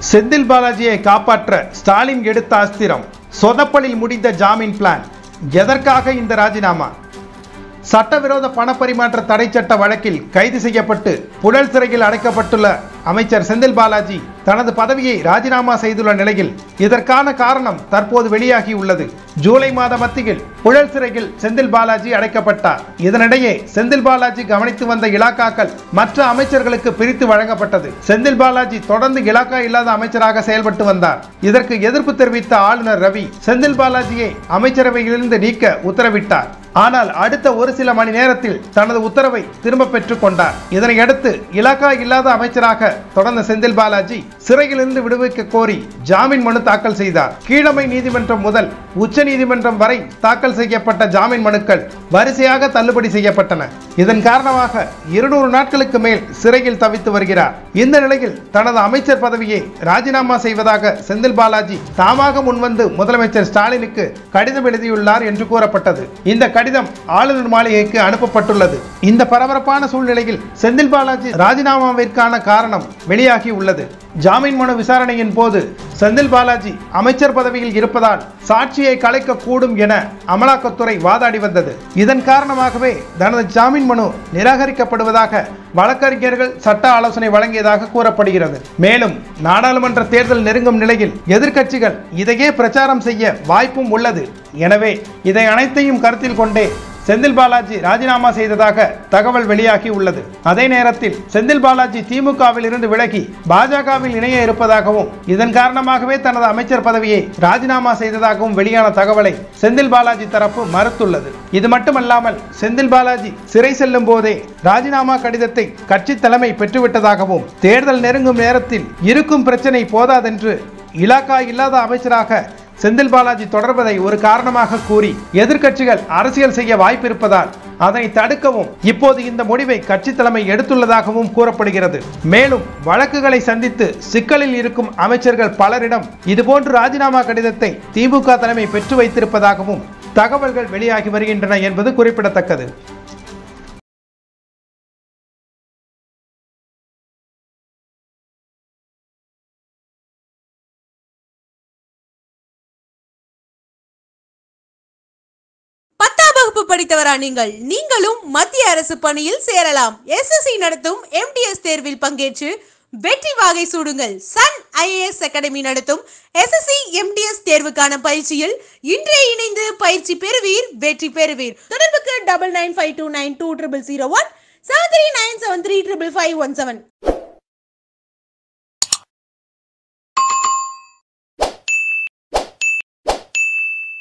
செந்தில் பாலாஜியை காப்பாற்ற ஸ்டாலின் எடுத்த அஸ்திரம் சொதப்பலில் முடிந்த ஜாமீன் பிளான் எதற்காக இந்த ராஜினாமா சட்டவிரோத பணப்பரிமாற்ற தடை சட்ட வழக்கில் கைது செய்யப்பட்டு புழல் சிறையில் அடைக்கப்பட்டுள்ள அமைச்சர் செந்தில் பாலாஜி தனது பதவியை ராஜினாமா செய்துள்ள நிலையில் இதற்கான காரணம் தற்போது வெளியாகியுள்ளது ஜூலை மாத மத்தியில் புழல் சிறையில் செந்தில் பாலாஜி அடைக்கப்பட்டார் இதனிடையே செந்தில் பாலாஜி கவனித்து வந்த இலாக்காக்கள் மற்ற அமைச்சர்களுக்கு பிரித்து வழங்கப்பட்டது செந்தில் பாலாஜி தொடர்ந்து இலாக்கா இல்லாத அமைச்சராக செயல்பட்டு வந்தார் இதற்கு எதிர்ப்பு தெரிவித்த ஆளுநர் ரவி செந்தில் பாலாஜியை அமைச்சரவையிலிருந்து நீக்க உத்தரவிட்டார் ஆனால் அடுத்த ஒரு சில மணி நேரத்தில் தனது உத்தரவை திரும்ப பெற்றுக் கொண்டார் இதனையடுத்து இலாக்கா இல்லாத அமைச்சராக தொடர்ந்த செந்தில் பாலாஜி சிறையிலிருந்து விடுவிக்க கோரி ஜாமீன் மனு தாக்கல் செய்தார் கீழமை நீதிமன்றம் முதல் உச்ச நீதிமன்றம் வரை தாக்கல் செய்யப்பட்ட ஜாமீன் மனுக்கள் வரிசையாக தள்ளுபடி செய்யப்பட்டன இதன் காரணமாக இருநூறு நாட்களுக்கு மேல் சிறையில் தவித்து வருகிறார் இந்த நிலையில் தனது அமைச்சர் பதவியை ராஜினாமா செய்வதாக செந்தில் பாலாஜி தாமாக முன்வந்து முதலமைச்சர் ஸ்டாலினுக்கு கடிதம் எழுதியுள்ளார் என்று கூறப்பட்டது இந்த கடிதம் ஆளுநர் மாளிகைக்கு அனுப்பப்பட்டுள்ளது இந்த பரபரப்பான சூழ்நிலையில் செந்தில் பாலாஜி ராஜினாமாவிற்கான காரணம் வெளியாகி உள்ளது ஜாமீன் மனு விசாரணையின் போது செந்தில் பாலாஜி அமைச்சர் பதவியில் இருப்பதால் சாட்சியை கலைக்க கூடும் என அமலாக்கத்துறை வாதாடி வந்தது இதன் காரணமாகவே தனது ஜாமீன் மனு நிராகரிக்கப்படுவதாக வழக்கறிஞர்கள் சட்ட ஆலோசனை வழங்கியதாக கூறப்படுகிறது மேலும் நாடாளுமன்ற தேர்தல் நெருங்கும் நிலையில் எதிர்க்கட்சிகள் இதையே பிரச்சாரம் செய்ய வாய்ப்பும் உள்ளது எனவே இதை அனைத்தையும் கருத்தில் கொண்டே செந்தில் பாலாஜி ராஜினாமா செய்ததாக தகவல் வெளியாகி உள்ளது அதே நேரத்தில் செந்தில் பாலாஜி திமுகவில் இருந்து விலகி பாஜகவில் இணைய இருப்பதாகவும் இதன் காரணமாகவே தனது அமைச்சர் பதவியை ராஜினாமா செய்ததாகவும் வெளியான தகவலை செந்தில் பாலாஜி தரப்பு மறுத்துள்ளது இது மட்டுமல்லாமல் செந்தில் பாலாஜி சிறை செல்லும் போதே ராஜினாமா கடிதத்தை கட்சி தலைமை பெற்றுவிட்டதாகவும் தேர்தல் நெருங்கும் நேரத்தில் இருக்கும் பிரச்சனை போதாதென்று இலாக்கா இல்லாத அமைச்சராக செந்தில் பாலாஜி தொடர்வதை ஒரு காரணமாக கூறி எதிர்க்கட்சிகள் அரசியல் செய்ய வாய்ப்பு இருப்பதால் அதனை தடுக்கவும் இப்போது இந்த முடிவை கட்சி தலைமை எடுத்துள்ளதாகவும் கூறப்படுகிறது மேலும் வழக்குகளை சந்தித்து சிக்கலில் இருக்கும் அமைச்சர்கள் பலரிடம் இதுபோன்று ராஜினாமா கடிதத்தை திமுக தலைமை பெற்று வைத்திருப்பதாகவும் தகவல்கள் வெளியாகி வருகின்றன என்பது குறிப்பிடத்தக்கது பத்தாம் வகுப்பு படித்தவரா நீங்கள் நீங்களும் மத்திய அரசு பணியில் சேரலாம் எஸ்எஸ்சி நடத்தும் எம்டிஎஸ் தேர்வில் பங்கேற்று வெற்றி வாகை சூடுங்கள் சன் ஐஏஎஸ் அகாடமி நடத்தும் எஸ்எஸ்சி எம்டிஎஸ் தேர்வுக்கான பயிற்சியில் இன்றே இணைந்து பயிற்சி பெறுவீர் வெற்றி பெறுவீர் தொடர்புக்கு double nine five two nine two triple zero one seven three nine seven three triple five one seven